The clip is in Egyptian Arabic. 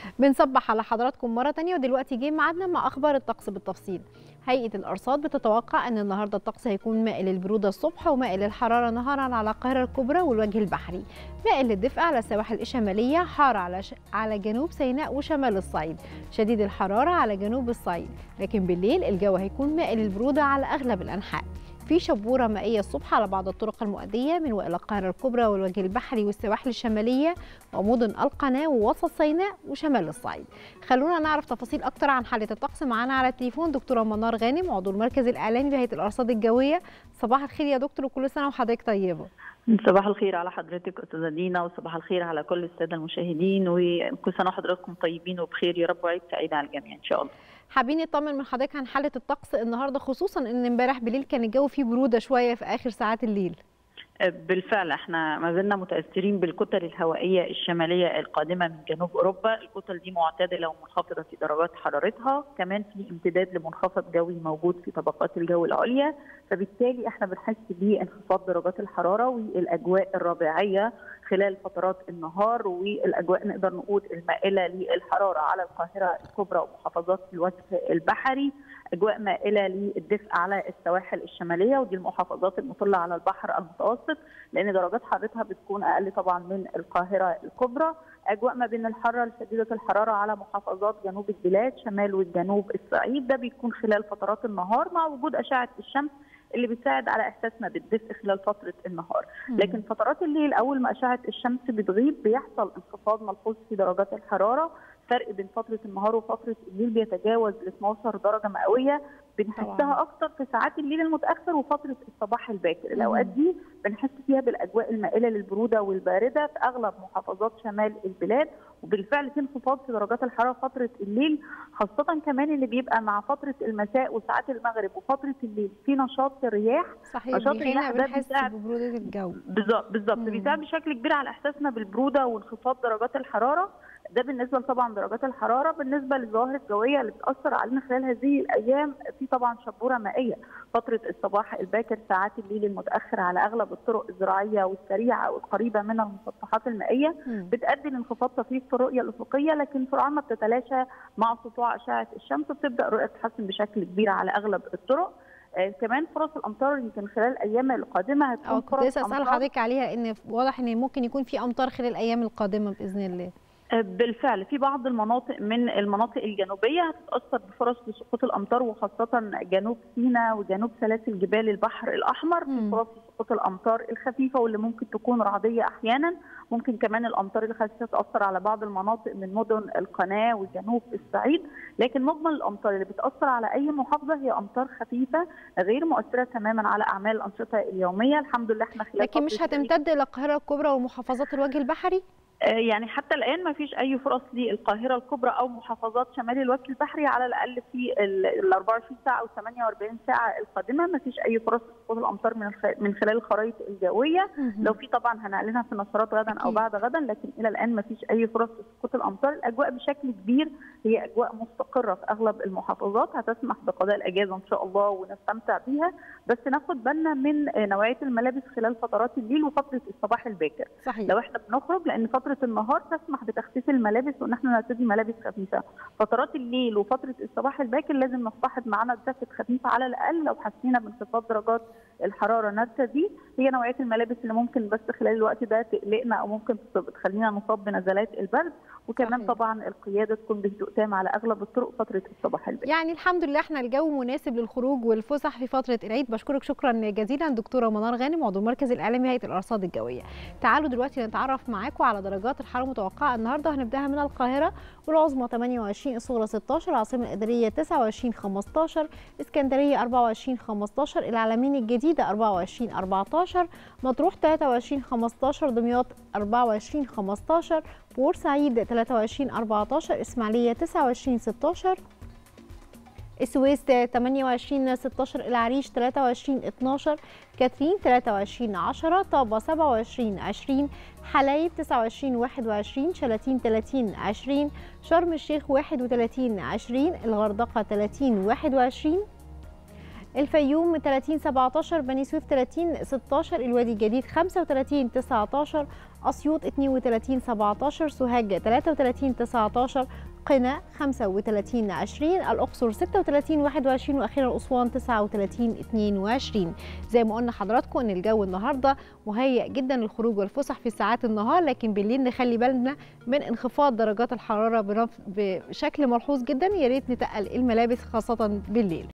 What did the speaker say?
بنصبح على حضراتكم مرة تانية ودلوقتي جه ميعادنا مع أخبار الطقس بالتفصيل هيئة الأرصاد بتتوقع أن النهاردة الطقس هيكون مائل للبرودة الصبح ومائل للحرارة نهارا على القاهرة الكبرى والوجه البحري مائل للدفء على السواحل الشمالية حار على ش... على جنوب سيناء وشمال الصعيد شديد الحرارة على جنوب الصعيد لكن بالليل الجو هيكون مائل للبرودة على أغلب الأنحاء في شبوره مائيه الصبح على بعض الطرق المؤديه من والى القاهره الكبرى والوجه البحري والسواحل الشماليه ومدن القناه ووسط سيناء وشمال الصعيد. خلونا نعرف تفاصيل اكتر عن حاله الطقس معانا على التليفون دكتوره منار غانم عضو المركز الاعلامي بهيئه الارصاد الجويه. صباح الخير يا دكتور وكل سنه وحضرتك طيبه. صباح الخير على حضرتك استاذه دينا وصباح الخير على كل الساده المشاهدين وكل سنه وحضراتكم طيبين وبخير يا رب وعيد سعيد على الجميع ان شاء الله. حابين نطمن من حضرتك عن حاله الطقس النهارده خصوصا ان امبارح بالليل كان الجو فيه بروده شويه في اخر ساعات الليل بالفعل احنا ما زلنا متاثرين بالكتل الهوائيه الشماليه القادمه من جنوب اوروبا، الكتل دي معتدله ومنخفضه في درجات حرارتها، كمان في امتداد لمنخفض جوي موجود في طبقات الجو العليا، فبالتالي احنا بنحس بانخفاض درجات الحراره والاجواء الربيعيه خلال فترات النهار والاجواء نقدر نقول المائله للحراره على القاهره الكبرى ومحافظات الوجه البحري، اجواء مائله للدفء على السواحل الشماليه ودي المحافظات المطله على البحر المتوسط لان درجات حرارتها بتكون اقل طبعا من القاهره الكبرى اجواء ما بين الحاره لشديده الحراره على محافظات جنوب البلاد شمال والجنوب الصعيد ده بيكون خلال فترات النهار مع وجود اشعه الشمس اللي بتساعد على احساسنا بالدفء خلال فتره النهار لكن فترات الليل اول ما اشعه الشمس بتغيب بيحصل انخفاض ملحوظ في درجات الحراره فرق بين فتره النهار وفتره الليل بيتجاوز ال 12 درجه مئويه بنحسها اكتر في ساعات الليل المتاخر وفتره الصباح الباكر الاوقات دي بنحس فيها بالاجواء المائله للبروده والبارده في اغلب محافظات شمال البلاد وبالفعل في انخفاض في درجات الحراره فتره الليل خاصه كمان اللي بيبقى مع فتره المساء وساعات المغرب وفتره الليل في نشاط في الرياح صحيح نشاط الرياح ده بيساعد ببروده الجو بالظبط بالظبط بيساعد بشكل كبير على احساسنا بالبروده وانخفاض درجات الحراره ده بالنسبه طبعا درجات الحراره بالنسبه للظواهر الجويه اللي بتاثر علينا خلال هذه الايام في طبعا شبوره مائيه فتره الصباح الباكر ساعات الليل المتاخر على اغلب الطرق الزراعيه والسريعه والقريبه من المسطحات المائيه بتؤدي لانخفاض طفيف في الرؤيه الافقيه لكن سرعان ما بتتلاشى مع سطوع اشعه الشمس بتبدا الرؤيه تتحسن بشكل كبير على اغلب الطرق آه كمان فرص الامطار يمكن خلال الايام القادمه هتكون فرص كنت لسه اسال حضرتك عليها ان واضح ان ممكن يكون في امطار خلال الايام القادمه باذن الله بالفعل في بعض المناطق من المناطق الجنوبيه هتتاثر بفرص لسقوط الامطار وخاصه جنوب سيناء وجنوب سلاسل جبال البحر الاحمر في فرص سقوط الامطار الخفيفه واللي ممكن تكون رعديه احيانا ممكن كمان الامطار الخفيفه تاثر على بعض المناطق من مدن القناه وجنوب الصعيد لكن مجمل الامطار اللي بتاثر على اي محافظه هي امطار خفيفه غير مؤثره تماما على اعمال الانشطه اليوميه الحمد لله احنا خلال لكن مش هتمتد الى القاهره الكبرى ومحافظات الوجه البحري يعني حتى الان ما فيش اي فرص للقاهره الكبرى او محافظات شمال الوجه البحري على الاقل في ال 24 ساعه او 48 ساعه القادمه ما فيش اي فرص لسقوط الامطار من من خلال الخرائط الجويه لو في طبعا هنعلنها في نشرات غدا او بعد غدا لكن الى الان ما فيش اي فرص لسقوط الامطار الاجواء بشكل كبير هي اجواء مستقره في اغلب المحافظات هتسمح بقضاء الاجازه ان شاء الله ونستمتع بيها بس ناخد بالنا من نوعيه الملابس خلال فترات الليل وفتره الصباح الباكر صحيح. لو احنا بنخرج لان فتره فتره النهار تسمح بتخفيف الملابس وان احنا نرتدي ملابس خفيفه فترات الليل وفتره الصباح الباكر لازم نصطحب معانا جاكيت خفيف على الاقل لو حسينا بانخفاض درجات الحراره نرتدي هي نوعيه الملابس اللي ممكن بس خلال الوقت ده تقلقنا او ممكن تخلينا نصاب بنزلات البرد وكمان صحيح. طبعا القياده تكون بهدوء تام على اغلب الطرق فتره الصباح الباكر يعني الحمد لله احنا الجو مناسب للخروج والفسح في فتره العيد بشكرك شكرا جزيلا دكتوره منار غانم عضو المركز الاعلامي هيئه الارصاد الجويه تعالوا دلوقتي نتعرف معاكم على درجات الحراره المتوقعه النهارده هنبداها من القاهره والعظمى 28 الصغرى 16 العاصمه الاداريه 29 15 اسكندريه 24 15 العلمين الجديده 24 14 مطروح 23 15 دمياط 24 15 بورسعيد 23 14 اسماعيليه 29 16 السويس 28 16 العريش 23 12 كاترين 23 10 طابة 27 20 حلايب 29 21 شلاتين 30 20 شرم الشيخ 31 20 الغردقة 30 21 الفيوم 30 17 بني سويف 30 16 الوادي الجديد 35 19 اسيوط 32 17 سوهاج 33 19 قنا 35 20 الاقصر 36 21 واخيرا اسوان 39 22 زي ما قلنا حضراتكم ان الجو النهارده مهيئ جدا للخروج والفسح في ساعات النهار لكن بالليل نخلي بالنا من انخفاض درجات الحراره بشكل ملحوظ جدا يا ريت نتقل الملابس خاصه بالليل